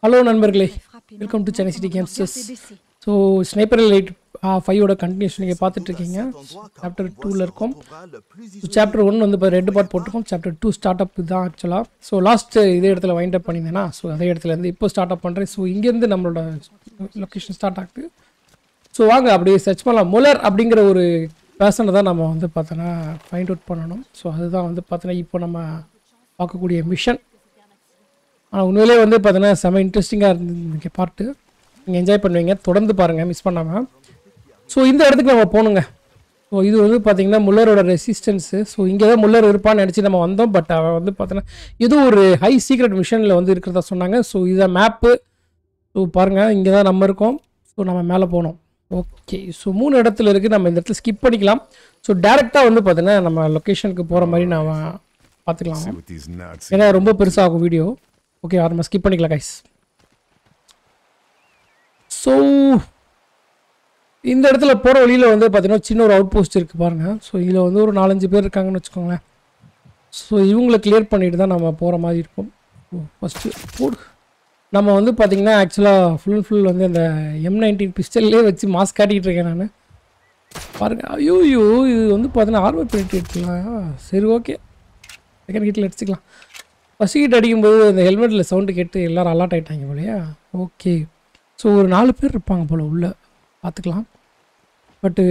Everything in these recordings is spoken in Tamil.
ஹலோ நண்பர்களே welcome to Chennai city gamesters so sniper elite ஃபைவோட கண்டினியூஷன் நீங்கள் பார்த்துட்டு இருக்கீங்க சாப்டர் டூவில் இருக்கோம் ஸோ சாப்டர் ஒன் வந்து இப்போ ரெண்டு பார்ட் போட்டிருக்கோம் சாப்டர் டூ ஸ்டார்ட் அப் தான் ஆக்சுவலாக ஸோ லாஸ்ட் இதே இடத்துல வைண்ட் அப் பண்ணியிருந்தேன்னா ஸோ அதே இடத்துல இருந்து இப்போ ஸ்டார்ட் அப் பண்ணுறேன் ஸோ இங்கேருந்து நம்மளோட லொக்கேஷன் ஸ்டார்ட் ஆகுது ஸோ வாங்க அப்படியே சர்ச் பண்ணலாம் முலர் அப்படிங்கிற ஒரு பர்சனை தான் நம்ம வந்து பார்த்தோன்னா ஃபைண்ட் அவுட் பண்ணணும் ஸோ அதுதான் வந்து பார்த்தோன்னா இப்போ நம்ம பார்க்கக்கூடிய மிஷன் ஆனால் உண்மையிலே வந்து பார்த்தீங்கன்னா செம இன்ட்ரெஸ்டிங்காக இருந்தது பார்ட்டு நீங்கள் என்ஜாய் பண்ணுவீங்க தொடர்ந்து பாருங்கள் மிஸ் பண்ணாமல் ஸோ இந்த இடத்துக்கு நம்ம போகணுங்க ஸோ இது வந்து பார்த்தீங்கன்னா முல்லரோட ரெசிஸ்டன்ஸு ஸோ இங்கே தான் முல்லர் இருப்பான்னு நினச்சி நம்ம வந்தோம் பட் அவன் வந்து பார்த்தோன்னா ஏதோ ஒரு ஹை சீக்ரெட் மிஷனில் வந்து இருக்கிறதா சொன்னாங்க ஸோ இதான் மேப்பு ஸோ பாருங்கள் இங்கே தான் நம்ம இருக்கோம் ஸோ நம்ம மேலே போனோம் ஓகே ஸோ மூணு இடத்துல இருக்குது நம்ம இந்த இடத்துல ஸ்கிப் பண்ணிக்கலாம் ஸோ டேரெக்டாக வந்து பார்த்தீங்கன்னா நம்ம லொக்கேஷனுக்கு போகிற மாதிரி நான் பார்த்துக்கலாம் with these nuts. ஏன்னா ரொம்ப பெருசாகும் வீடியோ ஓகே நம்ம ஸ்கிப் பண்ணிக்கலாம் கைஸ் ஸோ இந்த இடத்துல போகிற வழியில் வந்து பார்த்தீங்கன்னா சின்ன ஒரு அவுட் போஸ்ட் இருக்குது பாருங்கள் ஸோ இதில் வந்து ஒரு நாலஞ்சு பேர் இருக்காங்கன்னு வச்சுக்கோங்களேன் ஸோ இவங்களை கிளியர் பண்ணிட்டு தான் நம்ம போகிற மாதிரி இருக்கும் ஃபஸ்ட்டு போடு நம்ம வந்து பார்த்திங்கன்னா ஆக்சுவலாக ஃபுல் அண்ட் ஃபுல் வந்து அந்த எம் நைன்டீன் பிஸ்டல்லே வச்சு மாஸ்க் காட்டிகிட்டு இருக்கேன் நான் பாருங்கள் ஐயோ ஐயோ இது வந்து பார்த்தீங்கன்னா ஆர்வம் பண்ணிட்டு எடுத்துக்கலாம் சரி ஓகே செகண்ட் ஹீட்டில் அடிச்சுக்கலாம் ஃபஸ்ட் ஹீட் அடிக்கும்போது அந்த ஹெல்மெட்டில் சவுண்டு கேட்டு எல்லோரும் அலர்ட் ஆகிட்டாங்க போலையா ஓகே ஸோ ஒரு நாலு பேர் இருப்பாங்க போல் உள்ளே பார்த்துக்கலாம் பட்டு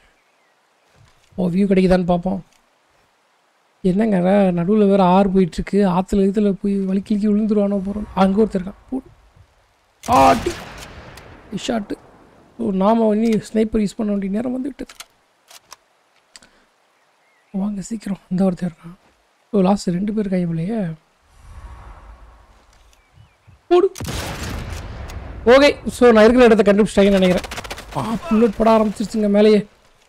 ஓ வியூ கிடைக்குதான்னு பார்ப்போம் என்னங்க நடுவில் வேறு ஆறு போயிட்டுருக்கு ஆற்றுல இதில் போய் வலி கிழக்கி விழுந்துருவானோ போகிறோம் அங்கே ஒருத்தர் இருக்கான் போடு ஆட்டி ஷாட்டு ஸோ நாம் இன்னி ஸ்னைப்பர் யூஸ் பண்ண வேண்டிய நேரம் வந்து விட்டது வாங்க சீக்கிரம் இந்த ஒருத்தர் இருக்கான் ஸோ லாஸ்ட் ரெண்டு பேர் கை போலையே போடு ஓகே ஸோ நான் இருக்கிற இடத்த கண்டுபிடிச்சிட்டாங்கன்னு நினைக்கிறேன் ஆ புல்லட் பட ஆரம்பிச்சிருச்சுங்க மேலேயே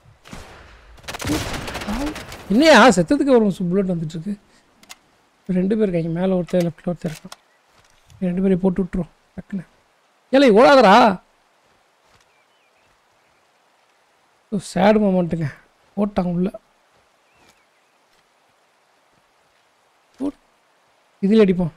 என்னையா செத்ததுக்கு ஒரு புல்லட் வந்துட்டுருக்கு ரெண்டு பேர் இருக்காங்க மேலே ஒருத்தர் லெஃப்டில் ஒருத்தர் இருக்கான் ரெண்டு பேரையும் போட்டு விட்ருவோம் டக்குன்னு ஏலே ஓடாதடா ஸோ சேடு மூமெண்ட்டுங்க போட்டாங்க உள்ள இதில் அடிப்போம்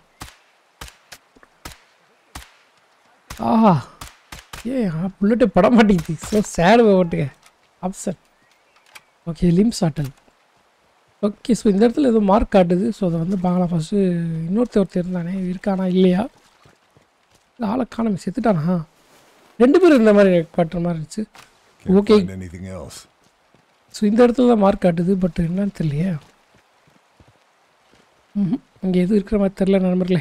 ஆஹா ஏ புல்லட்டு பட மாட்டேங்குது ஸோ சேடு ஓட்டுங்க ஆப்ஷன் ஓகே லிம் சாட்டல் ஓகே ஸோ இந்த இடத்துல ஏதோ மார்க் காட்டுது ஸோ அதை வந்து பார்க்கலாம் ஃபஸ்ட்டு இன்னொருத்தர் ஒருத்தர் இருந்தானே இருக்கானா இல்லையா இந்த ஆளை காணாம செத்துட்டானா ரெண்டு பேரும் இந்த மாதிரி காட்டுற மாதிரி இருந்துச்சு Can't Okay. find anything else. So இந்த இடத்துல தான் மார்க் காட்டுது பட் என்னன்னு தெரியலையே ம் இங்கே எதுவும் இருக்கிற மாதிரி தெரில நண்பர்களே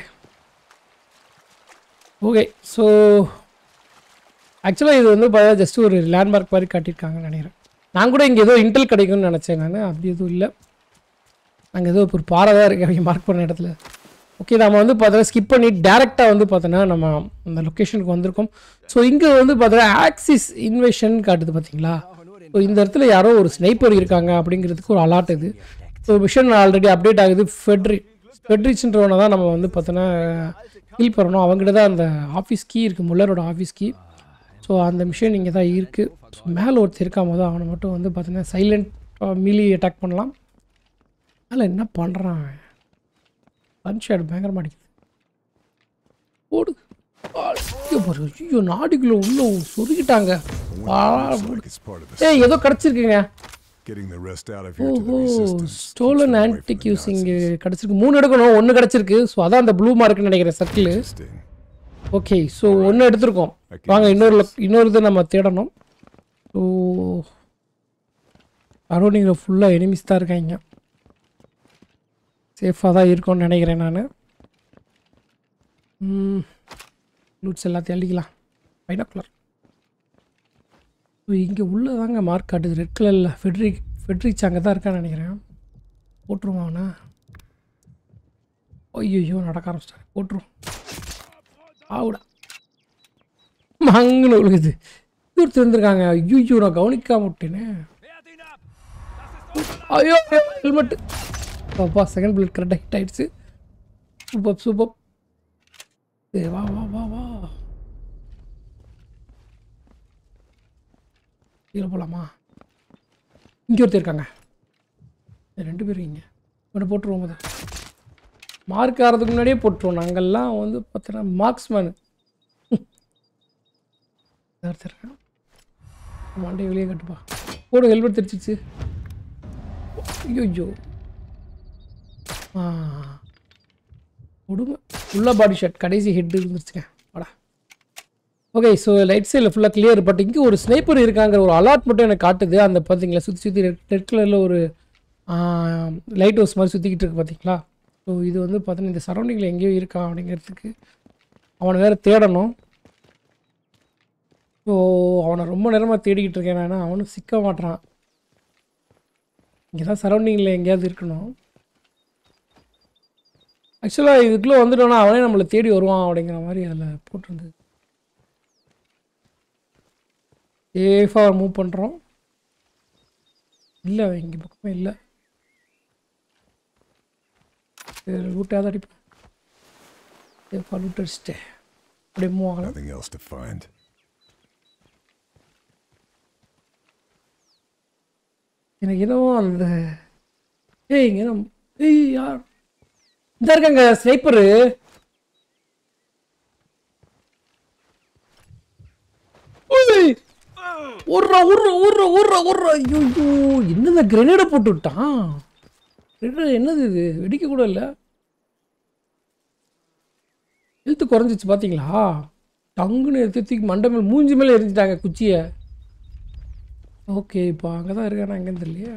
ஓகே ஸோ ஆக்சுவலாக இது வந்து பார்த்தா ஜஸ்ட் ஒரு லேண்ட்மார்க் மாதிரி காட்டியிருக்காங்கன்னு நினைக்கிறேன் நான் கூட இங்கே ஏதோ இன்டெல் கிடைக்கும்னு நினச்சேன் நான் அப்படி எதுவும் இல்லை அங்கே ஏதோ ஒரு பாறை தான் இருக்குது அவங்க மார்க் பண்ண இடத்துல ஓகே நம்ம வந்து பார்த்தோன்னா ஸ்கிப் பண்ணி டேரெக்டாக வந்து பார்த்தோன்னா நம்ம அந்த லொக்கேஷனுக்கு வந்திருக்கோம் ஸோ இங்கே வந்து பார்த்தோன்னா ஆக்சிஸ் இன்வெஷன் காட்டுது பார்த்தீங்களா ஸோ இந்த இடத்துல யாரோ ஒரு ஸ்னைப்பர் இருக்காங்க அப்படிங்கிறதுக்கு ஒரு அலாட் இது ஸோ மிஷன் ஆல்ரெடி அப்டேட் ஆகுது ஃபெட்ரி ஃபெட்ரிச்ன்றவனை தான் நம்ம வந்து பார்த்தோன்னா ஹீல் பண்ணணும் அவங்ககிட்ட தான் அந்த ஆஃபீஸ் கீ இருக்குது முல்லரோட ஆஃபீஸ் கீ ஸோ அந்த மிஷன் இங்கே தான் இருக்குது ஸோ மேலே ஒருத்தர் இருக்காம போது அவனை மட்டும் வந்து பார்த்தீங்கன்னா சைலண்ட் மீலி அட்டாக் பண்ணலாம் அதில் என்ன பண்ணுறான் பஞ்ச் ஷாட் பயங்கரமாக அடிக்குது ஓடு ஐயோ பாரு ஐயோ நாடிக்குள்ள உள்ள சொருகிட்டாங்க ஆ, Looks like it's part of the ஏய் ஏதோ கிடச்சிருக்குங்க getting the rest out of here to the ஓஹோ resistance. ஸ்டோலன் ஆன்டிக் யூஸிங் கிடச்சிருக்கு மூணு எடுக்கணும் ஒன்று கிடச்சிருக்கு ஸோ அதான் அந்த ப்ளூ மார்க்னு நினைக்கிறேன் சர்க்கிள் Interesting. ஓகே ஸோ ஒன்று எடுத்திருக்கோம் வாங்க இன்னொரு loc- இன்னொரு இது நம்ம தேடணும் ஸோ அரௌண்டிங்கில் ஃபுல்லாக எனிமிஸ் தான் இருக்காங்க சேஃபாக தான் இருக்கும்னு நினைக்கிறேன் நான் லூட்ஸ் எல்லாத்தையும் அள்ளிக்கலாம் பைனாக்குலர் ஸோ இங்கே உள்ளதாங்க மார்க் காட்டுது ரெட் கலரில் ஃபெட்ரிக் ஃபெட்ரிச் அங்கே தான் இருக்கான்னு நினைக்கிறேன் போட்டுருவோம் அவனை ஐயோ நடக்க ஆரம்பிச்சிட்டாரு போட்டுருவோம் ஆவுடா மங்குன்னு விழுகுது ஒருத்தர் இருந்திருக்காங்க ஐயோ நான் கவனிக்காம விட்டேனே ஐயோ ஹெல்மெட் அப்பா செகண்ட் புல்லட் கரெக்டாக ஹிட் ஆயிடுச்சு சூப்பர் சூப்பர் ஏ வா வா வா வா கீழே போகலாமா இங்கே ஒருத்தர் இருக்காங்க ஏ, ரெண்டு பேரும் இங்கே ஒன்று போட்டுருவோம் முதல் மார்க் ஆகிறதுக்கு முன்னாடியே போட்டுருவோம் நாங்கள்லாம் வந்து பார்த்தோன்னா மார்க்ஸ்மேன் தருத்தரேன் மண்டே வெளியே கட்டுப்பா போடு ஹெல்மெட் தெரிச்சிச்சு ஐயோ ஐயோ ஆ கொடுமை ஃபுல்லாக பாடி ஷாட் கடைசி ஹெட் இருந்துருச்சுங்க வாடா ஓகே ஸோ லைட் சைடில் ஃபுல்லாக கிளியர் பட் இங்கே ஒரு ஸ்னைப்பர் இருக்காங்கிற ஒரு அலாட் மட்டும் எனக்கு காட்டுது அந்த பார்த்தீங்களா சுற்றி சுற்றி ரெட் கலரில் ஒரு லைட் ஹவுஸ் மாதிரி சுற்றிக்கிட்டு இருக்கு பார்த்தீங்களா ஸோ இது வந்து பார்த்தீங்கன்னா இந்த சரௌண்டிங்கில் எங்கேயோ இருக்கான் அப்படிங்கிறதுக்கு அவனை வேறு தேடணும் ஸோ அவனை ரொம்ப நேரமாக தேடிக்கிட்டு இருக்கேன் நான் அவனும் சிக்க மாட்றான் இங்கே தான் சரௌண்டிங்கில் எங்கேயாவது இருக்கணும் ஆக்சுவலாக இதுக்குள்ளே வந்துட்டோன்னா அவனே நம்மளை தேடி வருவான் அப்படிங்கிற மாதிரி அதில் போட்டிருந்தது சேஃபாக மூவ் பண்ணுறோம் இல்லை இங்கே பக்கமே இல்லை லூட்டாக தான் அடிப்பேன் சேஃபாக லூட் அடிச்சிட்டேன் அப்படியே மூவ் ஆகலாம் Nothing else to find. எனக்கு என்னவோ அந்த ஏய் இங்க என்ன ஏய் யார் இந்த இருக்காங்க ஸ்னைப்பரு உர்றா உர்றா உர்றா உர்றா உர்றா ஐயோ ஐயோ என்னது கிரெனேடை போட்டு விட்டான் grenade என்னது இது வெடிக்க கூட இல்லை ஹெல்த்து குறைஞ்சிச்சு பார்த்தீங்களா டங்குன்னு எடுத்து தூக்கி மண்டை மேல் மூஞ்சி மேலே எரிஞ்சிட்டாங்க குச்சியை ஓகே இப்போ அங்கே தான் இருக்கானா எங்கேன்னு தெரியலையே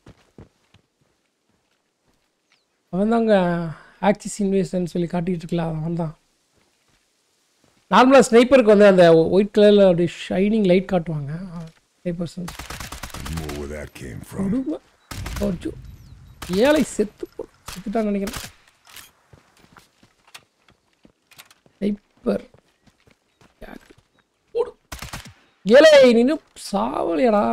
அவன் தாங்க ஆக்சிஸ் இன்வேஷன் சொல்லி காட்டிகிட்டு இருக்கல அவன் தான் நார்மலாக ஸ்னைப்பருக்கு வந்து அந்த ஒயிட் கலரில் அப்படி ஷைனிங் லைட் காட்டுவாங்க snipers More where that came from. கொடுமை அச்சோ. ஏழை செத்து போ செத்துட்டான்னு நினைக்கிறேன் ஸ்னைப்பர் ஏழை நின்று சாவலியாடா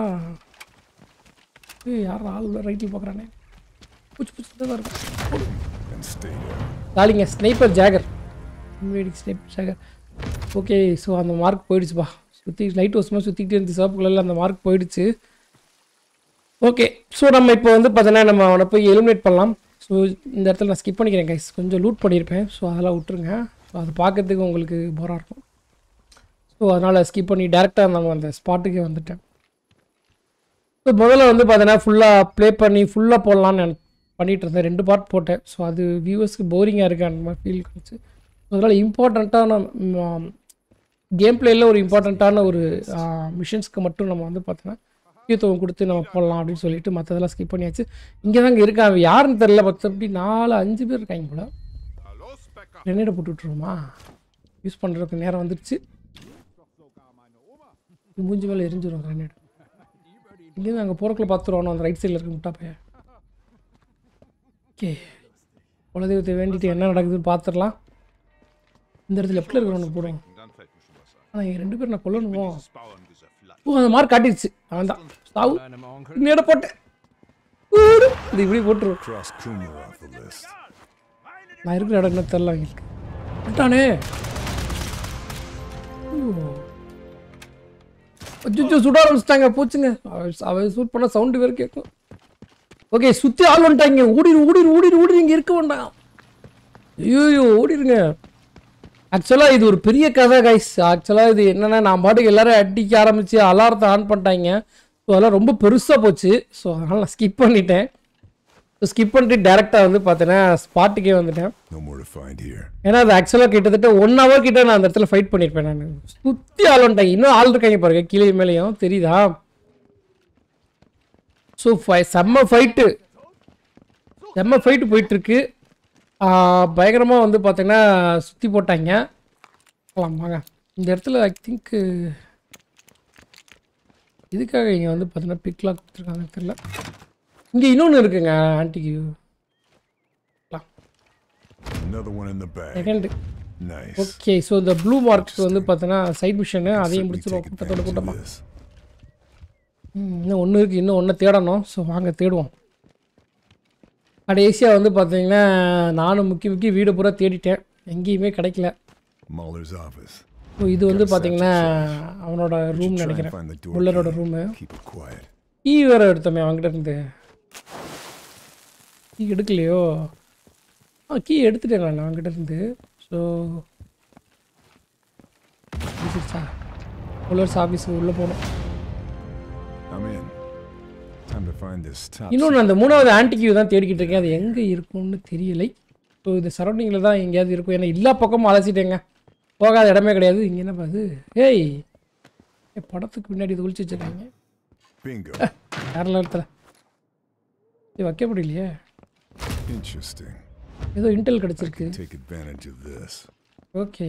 ஏய் யார் ஆள் ரைட்டில் பார்க்குறானே பூச்சி பூச்சி தான் இருக்கும் And stay there. தாலிங்க ஸ்னைப்பர் ஜாகர் இன்வேடிங் ஸ்னைப்பர் ஜாகர் ஓகே ஸோ அந்த மார்க் போயிடுச்சுப்பா சுற்றி லைட் ஹவுஸ்மாக சுற்றிக்கிட்டே இருந்துச்சு சிவப்பு கலரில் அந்த மார்க் போயிடுச்சு ஓகே ஸோ நம்ம இப்போ வந்து பார்த்தீங்கன்னா நம்ம அவனை போய் எலிமினேட் பண்ணலாம் ஸோ இந்த இடத்துல நான் ஸ்கிப் பண்ணிக்கிறேன் கைஸ் கொஞ்சம் லூட் பண்ணியிருப்பேன் ஸோ அதெல்லாம் விட்டுருங்க ஸோ அதை பார்க்கறதுக்கு உங்களுக்கு போராக இருக்கும் ஸோ அதனால் ஸ்கிப் பண்ணி டேரெக்டாக நம்ம அந்த ஸ்பாட்டுக்கே வந்துட்டேன் ஸோ முதல்ல வந்து பார்த்தீங்கன்னா ஃபுல்லாக ப்ளே பண்ணி ஃபுல்லாக போடலான்னு நான் பண்ணிகிட்டு இருந்தேன் ரெண்டு பார்ட் போட்டேன் ஸோ அது வியூவர்ஸ்க்கு போரிங்காக இருக்கு அந்த மாதிரி ஃபீல் கிடைச்சு அதனால் இம்பார்ட்டண்ட்டான கேம் பிளேயில் ஒரு இம்பார்ட்டண்ட்டான ஒரு மிஷன்ஸ்க்கு மட்டும் நம்ம வந்து பார்த்தோன்னா முக்கியத்துவம் கொடுத்து நம்ம போடலாம் அப்படின்னு சொல்லிட்டு மற்றதெல்லாம் ஸ்கிப் பண்ணியாச்சு இங்கே தாங்க இருக்கான் அவன் யாருன்னு தெரில மற்றபடி நாலு அஞ்சு பேர் இருக்காங்க போல கிரெனேடை போட்டு விட்ருவோமா யூஸ் பண்ணுறதுக்கு நேரம் வந்துடுச்சு இது மூஞ்சி மேலே எரிஞ்சிடும் கிரெனேட் இங்கேருந்து அங்கே போகிறக்குள்ள பார்த்துருவோம் அந்த ரைட் சைடில் இருக்க முட்டா பையன் ஓகே குலதெய்வத்தை வேண்டிட்டு என்ன நடக்குதுன்னு பார்த்துடலாம் இந்த இடத்துல லெஃப்டில் இருக்கிறவனுக்கு போடுங்க Dann fällt mir schon was ein. ஆனால் இங்கே ரெண்டு பேர் நான் கொல்லணுமோ Das Bauerngesöff leicht. ஓ அந்த மார்க் காட்டிடுச்சு அவன் தான் சாவு நேட போட்டேன் ஊரு. இது இப்படி போட்டுருவோம் Cross Kumar off the list. நான் இருக்கிற இடம் என்ன தெரில அவங்களுக்கு விட்டானே அச்சோ சுட ஆரம்பிச்சிட்டாங்க போச்சுங்க அவ- அவ சூட் பண்ண சவுண்டு வேறு கேட்கும் ஓகே சுற்றி ஆள் வந்துட்டாங்க ஓடிடு ஓடிடு ஓடிடு ஓடிடு இங்கே இருக்க வேண்டாம் ஐயோ ஓடிடுங்க ஆக்சுவலாக இது ஒரு பெரிய கதை கைஸ் ஆக்சுவலாக இது என்னென்னா நான் பாட்டுக்கு எல்லாரும் அடிக்க ஆரம்பித்து அலாரத்தை ஆன் பண்ணிட்டாங்க ஸோ அதெல்லாம் ரொம்ப பெருசாக போச்சு ஸோ அதனால் நான் ஸ்கிப் பண்ணிட்டேன் ஸோ ஸ்கிப் பண்ணிட்டு டேரெக்டாக வந்து பார்த்தீங்கன்னா ஸ்பாட்டுக்கே வந்துட்டேன் No more to find here. ஏன்னா அது ஆக்சுவலாக கிட்டத்தட்ட ஒன் ஹவர் கிட்ட நான் அந்த இடத்துல ஃபைட் பண்ணியிருப்பேன் நான் சுற்றி ஆள் வந்துட்டாங்க இன்னும் ஆள் இருக்காங்க பாருங்க கீழே மேலேயும் தெரியுதா ஸோ ஃபை செம்ம ஃபைட்டு செம்ம ஃபைட்டு போயிட்டுருக்கு பயங்கரமாக வந்து பார்த்தீங்கன்னா சுற்றி போட்டாங்க போலாம் வாங்க இந்த இடத்துல ஐ திங்க் இதுக்காக இங்கே வந்து பார்த்தீங்கன்னா பிக்லாம் கொடுத்துருக்காங்க தெரியல இங்கே இன்னொன்று இருக்குங்க ஆன்டிக்கு Another one in the bag. Second Nice. Okay so இந்த ப்ளூ மார்க் வந்து பார்த்தோன்னா சைட் மிஷனு அதையும் Certainly முடிச்சிருவோம் take கூட்டத்தோட advantage of கூட்டமாக this. இன்னும் ஒன்று இருக்குது இன்னும் ஒன்று தேடணும் ஸோ வாங்க தேடுவோம் கடைசியாக வந்து பார்த்தீங்கன்னா நானும் முக்கி முக்கி வீடு பூரா தேடிட்டேன் எங்கேயுமே கிடைக்கல Mahler's office. ஸோ இது வந்து பார்த்தீங்கன்னா அவனோட ரூம் Try and நினைக்கிறேன் find the door. முல்லரோட key. Room Keep it quiet. Key வேற எடுத்தோமே அவங்ககிட்ட இருந்து கீ எடுக்கலையோ ஆ கீ எடுத்துட்டேன் நான் அவங்ககிட்ட இருந்து ஸோ முல்லர்ஸ் ஆஃபீஸ் உள்ளே போகணும் I'm in. Time to find this top. இன்னொன்று அந்த மூணாவது ஆன்டிக்யூ தான் தேடிக்கிட்டு இருக்கேன் அது எங்கே இருக்கும்னு தெரியலை ஸோ இந்த சரௌண்டிங்கில் தான் எங்கேயாவது இருக்கும் ஏன்னா எல்லா பக்கமும் அலசிட்டேங்க போகாத இடமே கிடையாது இங்கே என்ன பாது ஏய் ஏய், படத்துக்கு பின்னாடி இது ஒழிச்சு வச்சிருக்காங்க Bingo. வேற நேரத்தில் இது வைக்க முடியலையே Interesting. ஏதோ இன்டெல் கிடச்சிருக்கு Take advantage of this. Okay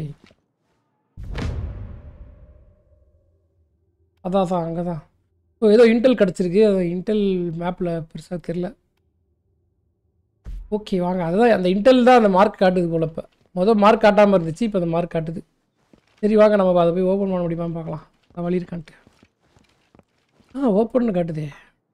அதான் அதான் அங்கே தான் ஸோ ஏதோ இன்டெல் கிடச்சிருக்கு அது இன்டெல் மேப்பில் பெருசாக தெரில ஓகே வாங்க அதுதான் அந்த இன்டெல் தான் அந்த மார்க் காட்டுது போல இப்போ மொதல் மார்க் காட்டாமல் இருந்துச்சு இப்போ அந்த மார்க் காட்டுது சரி வாங்க நம்ம அதை போய் ஓப்பன் பண்ண முடியுமான்னு பார்க்கலாம் அது வழி இருக்கான்ட்டு ஆ ஓப்பன் காட்டுதே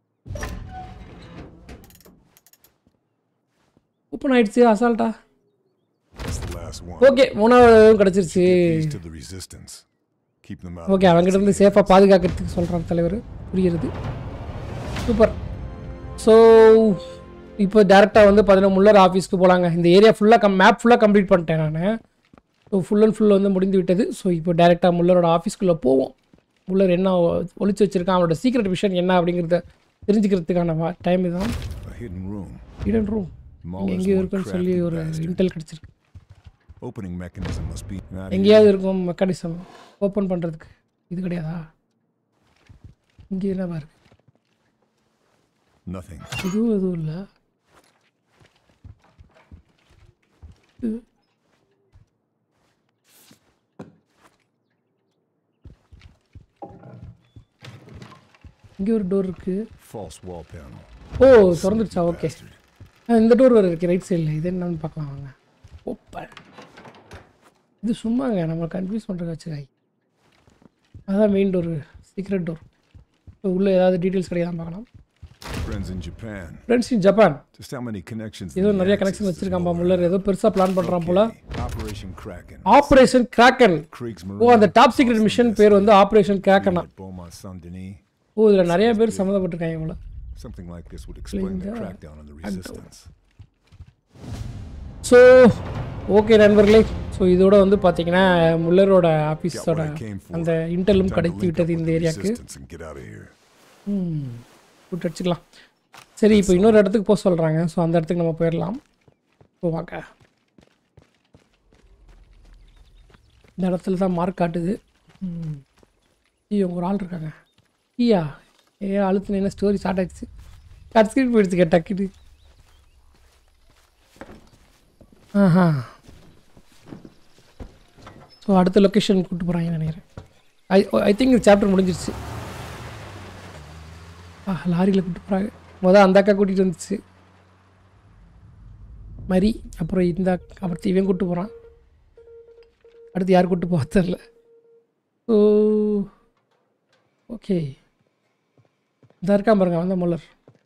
ஓப்பன் ஆயிடுச்சு அசால்ட்டா That's the last one. Okay மூணாவது கிடச்சிருச்சு These to the resistance. Keep them out. Okay அவங்ககிட்ட இருந்து சேஃபாக பாதுகாக்கிறதுக்கு சொல்கிறார் தலைவர் புரியுறது சூப்பர் ஸோ இப்போ டேரெக்டாக வந்து பார்த்தீங்கன்னா முல்லர் ஆஃபீஸ்க்கு போகலாங்க இந்த ஏரியா ஃபுல்லாக கம் மேப் ஃபுல்லாக கம்ப்ளீட் பண்ணிட்டேன் நான் ஸோ ஃபுல் அண்ட் ஃபுல் வந்து முடிந்து விட்டது ஸோ இப்போ டேரெக்டாக முல்லரோட ஆஃபீஸ்க்குள்ளே போவோம் முல்லர் என்ன ஒளிச்சு வச்சிருக்கான் அவனோட சீக்ரெட் விஷன் என்ன அப்படிங்கிறத தெரிஞ்சுக்கிறதுக்கான டைம் இதுதான் A hidden room. Hidden room Mahler's எங்கேயோ one இருக்குன்னு சொல்லி crafty ஒரு bastard. இன்டெல் கிடச்சிருக்கு Opening mechanism must be not here. எங்கேயாவது இருக்கும் மெக்கானிசம் ஓப்பன் பண்ணுறதுக்கு இது கிடையாதா இங்கே என்ன பாரு Nothing. இதுவும் எதுவும் இல்லை இங்கே ஒரு டோர் இருக்கு False wall panel. ஓ திறந்துருச்சா ஓகே இந்த டோர் வேறு இருக்கு ரைட் சைடில் இது என்னன்னு பார்க்கலாம் வாங்க ஓப்பன் இது சும்மாங்க நம்ம கன்ஃபியூஸ் பண்ணுறதுக்கு வச்சுக்காய் அதான் மெயின் டோர் சீக்ரெட் டோர் இப்போ உள்ள ஏதாவது டீட்டெயில்ஸ் கிடையாது பார்க்கலாம் Friends in Japan. Friends in Japan Just how many connections? ஏதோ the நிறைய Axis கனெக்ஷன் to வச்சிருக்கான்பா Muller? முல்லர் ஏதோ பெருசாக பிளான் பண்ணுறான் போல Okay, Operation Kraken. Operation Kraken Kriegsmarine. ஓ அந்த டாப் சீக்ரெட் மிஷன் பேர் வந்து ஆப்ரேஷன் கிராக்கனா at Beaumont Saint Denis. ஓ இதில் நிறைய பேர் சம்மந்தப்பட்டிருக்காங்க போல Something like this would explain the Linda crackdown on the resistance. So okay நண்பர்களே ஸோ இதோட வந்து பார்த்தீங்கன்னா முல்லரோட Got ஆஃபீஸோட what I came for. அந்த இன்டெலும் Time to கிடைத்து link விட்டது up with இந்த the ஏரியாவுக்கு resistance and get out of here. கூட்டு அடிச்சுக்கலாம் சரி இப்போ இன்னொரு இடத்துக்கு போக சொல்கிறாங்க ஸோ அந்த இடத்துக்கு நம்ம போயிடலாம் போவாங்க இந்த இடத்துல தான் மார்க் காட்டுது ம். ஐயோ ஒரு ஆள் இருக்காங்க ஐயா ஏ அழுத்துன என்ன ஸ்டோரி ஸ்டார்ட் ஆயிடுச்சு கட் ஸ்கிரீன் போயிடுச்சு டக்குட்டு ஆஹா ஸோ அடுத்த லொக்கேஷன் கூப்பிட்டு போகிறாங்கன்னு நினைக்கிறேன் ஐ ஐ திங்க் இந்த சாப்டர் முடிஞ்சிருச்சு ஆ லாரியில் கூப்பிட்டு போகிறாங்க மொதல் அந்த அக்கா கூட்டிகிட்டு வந்துச்சு மரி அப்புறம் இந்த அக்கா அப்புறம் இவன் கூப்பிட்டு போகிறான் அடுத்து யார் கூப்பிட்டு போக தெரில ஸோ ஓகே இந்த இருக்கான் பாருங்க வந்த முல்லர்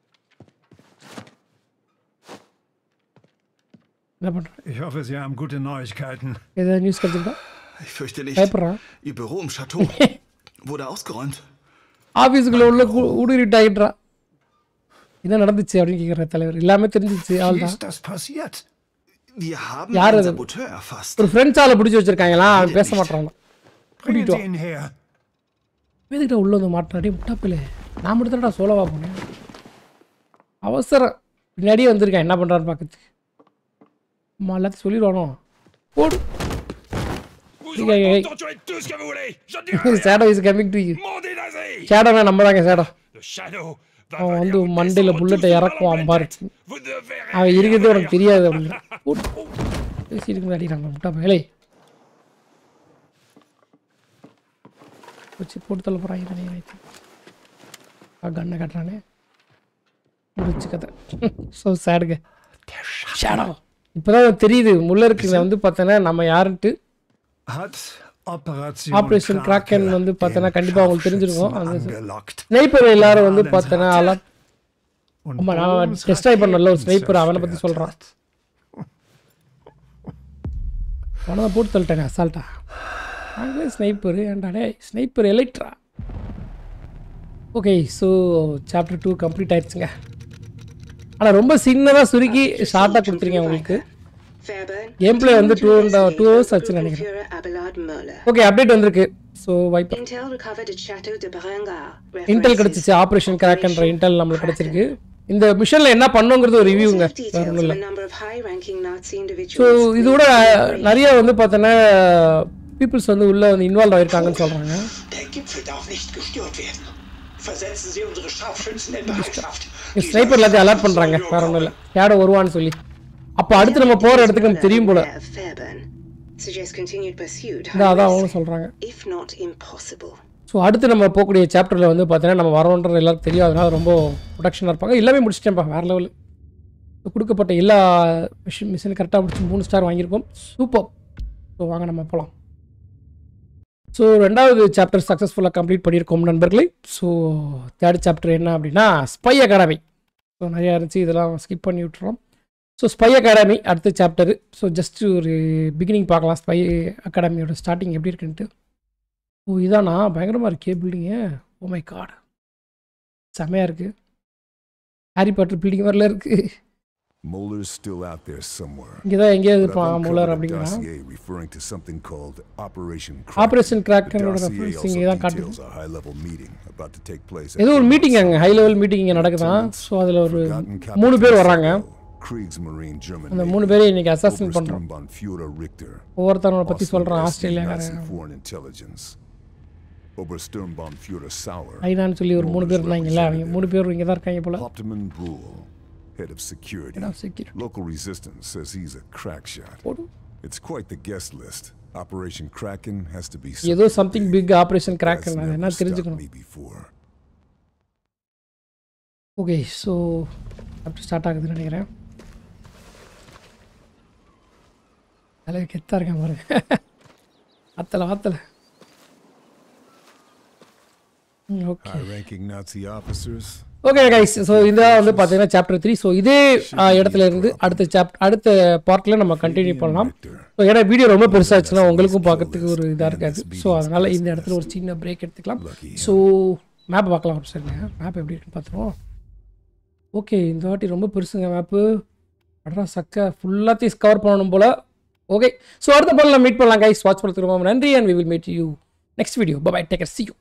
என்ன பண்ணுறான் Ich hoffe, Sie haben gute Neuigkeiten. ஏதாவது நியூஸ் கிடச்சிருக்கா Ich fürchte nicht. பயப்படுறான் Ihr Büro im Chateau wurde ausgeräumt. ஆஃபீஸுக்குள்ளே உள்ள ஊடுருவிட்டாயின்றா என்ன நடந்துச்சு அப்படின்னு கேட்குற தலைவர் எல்லாமே தெரிஞ்சிச்சு Wie அவள் தான் ist das passiert? Wir haben Ja, einen das- Saboteur erfasst. ஒரு ஃப்ரெண்ட்ஸ் ஆளை பிடிச்சி வச்சிருக்காங்களா அவன் பேச மாட்டான் Bringen Dito. Sie ihn her. எதுக்கிட்ட உள்ள வந்து மாட்டாடி முட்டாப்பிலே நான் மட்டும் தான்டா சோலவா போனேன் அவசரம் பின்னாடியே வந்திருக்கேன் என்ன பண்ணுறான்னு பார்க்கறதுக்கு அம்மா எல்லாத்தையும் சொல்லிடுவானோ போடு Vous Les aurez gars, pourtant tué tout ce que vous voulez Je dirai rien shadow is coming to you Mandez nazi ஷேடோனா நம்ம தாங்க ஷேடோ Le shadow va அவன் venir வந்து vous மண்டையில் descendre புல்லட்டை tous dans இறக்குவான் la பாரு tête. Vous ne verrez அவன் rien இருக்கிறது venir. உனக்கு தெரியாது அப்படின்னு போடு பேசிட்டு அடிக்கிறாங்க முட்டா வேலை வச்சு போட்டு தள்ள போகிறாங்க நினைக்கிறேன் கண்ணை கட்டுறானே முடிச்சு கதை ஸோ சேடுங்க ஷேடோ இப்போதான் தெரியுது முல்லருக்கு வந்து பார்த்தோன்னா நம்ம யாருன்ட்டு Hat Operation ஆப்ரேஷன் கிராக்கன் வந்து பார்த்தோன்னா கண்டிப்பாக உங்களுக்கு தெரிஞ்சிருக்கும் அந்த angelockt. ஸ்னைப்பர் எல்லாரும் வந்து பார்த்தோன்னா அலர்ட் Und ஆமா, நான் Bohms test drive பண்ணல, ஒரு Raketen sniper, அவனை பத்தி zerstört சொல்றான். hat. பணத்தை போட்டு தள்ளிட்டாங்க அசால்ட்டா நாங்களே ஸ்னைப்பர் ஏன்டாடே ஸ்னைப்பர் எலைட்ரா okay so chapter two complete ஆயிடுச்சுங்க ஆனால் ரொம்ப சின்னதாக சுருக்கி ஷார்ட்டாக கொடுத்துருக்கேன் உங்களுக்கு கேம் பிளே வந்து டூ டூ ஹவர்ஸ் ஆச்சுன்னு நினைக்கிறேன் ஓகே அப்டேட் வந்திருக்கு so viper Intel recovered at Chateau de Berengar. Intel கிடச்சிச்சு ஆப்ரேஷன் கிராக்ன்ற இன்டெல் நம்மளுக்கு கிடச்சிருக்கு இந்த மிஷனில் என்ன பண்ணுங்கிறது ஒரு ரிவ்யூங்க வேற ஒன்றும் இல்லை a number of high-ranking Nazi so individuals. இதோட நிறைய வந்து பார்த்தோன்னா பீப்புள்ஸ் வந்து உள்ளே வந்து இன்வால்வ் ஆயிருக்காங்கன்னு சொல்கிறாங்க Der Gipfel darf nicht gestört werden. Versetzen Sie unsere Scharfschützen in Bereitschaft. Sniper எல்லாத்தையும் அலர்ட் பண்ணுறாங்க வேற ஒன்றும் இல்லை யாரோ வருவான்னு சொல்லி அப்போ அடுத்து நம்ம போகிற இடத்துக்கு நமக்கு தெரியும் போல Aware of Fairburn. Suggest continued pursuit. இந்த high அதான் risk, அவங்களும் சொல்கிறாங்க if not impossible. ஸோ அடுத்து நம்ம போகக்கூடிய சாப்டரில் வந்து பார்த்தீங்கன்னா நம்ம வரோன்றது எல்லாருக்கும் தெரியும் அதனால ரொம்ப ப்ரொடக்ஷனாக இருப்பாங்க எல்லாமே முடிச்சிட்டேன்ப்பா வேறு லெவல் கொடுக்கப்பட்ட எல்லா மிஷின் மிஷின் கரெக்டாக முடிச்சு மூணு ஸ்டார் வாங்கியிருக்கோம் சூப்பர் ஸோ வாங்க நம்ம போகலாம் ஸோ ரெண்டாவது சாப்டர் சக்ஸஸ்ஃபுல்லாக கம்ப்ளீட் பண்ணியிருக்கோம் நண்பர்களே ஸோ தேர்ட் சாப்டர் என்ன அப்படின்னா ஸ்பை அகாடமி ஸோ நிறையா இருந்துச்சு இதெல்லாம் ஸ்கிப் பண்ணி விட்டுறோம் ஸோ ஸ்பை அகாடமி அடுத்த சாப்டர் ஸோ ஜஸ்ட் ஒரு பிகினிங் பார்க்கலாம் ஸ்பை அகாடமியோட ஸ்டார்டிங் எப்படி இருக்குன்ட்டு ஓ இதானா பயங்கரமாக இருக்கே பில்டிங்கு ஓ மை காட் செமையாக இருக்குது ஹாரி பாட்டர் பில்டிங் வரல இருக்குது Muller's still out there somewhere. இங்கே தான் எங்கேயாவது But I've இருப்பான் முலர் uncovered a அப்படிங்கிறான் dossier referring to something called Operation operation The கிராக்கனோட dossier ரெஃபரன்ஸ் also இங்கே தான் காட்டுது details a high-level meeting about to take place. ஏதோ at ஒரு Fremont மீட்டிங் அங்கே Site. ஹை லெவல் மீட்டிங் இங்கே நடக்குதான் ஸோ அதில் ஒரு Forgotten மூணு Captain பேர் வர்றாங்க Sacco, Kriegsmarine German அந்த Navy, மூணு பேரையும் இன்னைக்கு அசாசின் பண்ணுறோம் Obersturm von Führer Richter, ஒவ்வொருத்தவனை பற்றி Austin சொல்கிறான் West, ஆஸ்திரேலியாக்காரன் Nazi foreign intelligence. Obersturmbannführer Sauer, ஐநான்னு சொல்லி ஒரு மூணு பேர் இருந்தாங்கல்ல அவங்க மூணு பேர் இங்கே தான் இருக்காங்க போல Hauptmann Bruhl, head of security. Head of security. Local resistance says he's a crack shot. போடு. It's quite the guest list. Operation Kraken has to be ஏதோ something something big. Big operation crack That's அது never என்ன stopped தெரிஞ்சுக்கணும் me before. ஓகே ஸோ அப்படி ஸ்டார்ட் ஆகுதுன்னு நினைக்கிறேன் தலைவர் கெத்தா இருக்கேன் பாருங்க ஆத்தல ஆத்தல okay High-ranking Nazi officers. Okay guys so இந்த வந்து பார்த்தீங்கன்னா சாப்டர் த்ரீ ஸோ இதே ஆ, இடத்துல இருந்து அடுத்த சாப்ட் அடுத்த பார்ட்டில் நம்ம கண்டினியூ பண்ணலாம் ஸோ ஏன்னா வீடியோ ரொம்ப பெருசாச்சுன்னா உங்களுக்கும் பார்க்கறதுக்கு ஒரு இதாக இருக்காது ஸோ அதனால் இந்த இடத்துல ஒரு சின்ன பிரேக் எடுத்துக்கலாம் ஸோ மேப் பார்க்கலாம் ஒரு சரிங்க மேப் எப்படி இருக்குன்னு பார்த்துருவோம் ஓகே இந்த வாட்டி ரொம்ப பெருசுங்க மேப்பு அடரா சக்க ஃபுல்லாத்தையும் கவர் பண்ணணும் போல் ஓகே ஸோ அடுத்த பால் மீட் பண்ணலாம் கைஸ் வாட்ச் பண்ணுறதுக்கு ரொம்ப நன்றி and we will meet you next video bye take care see you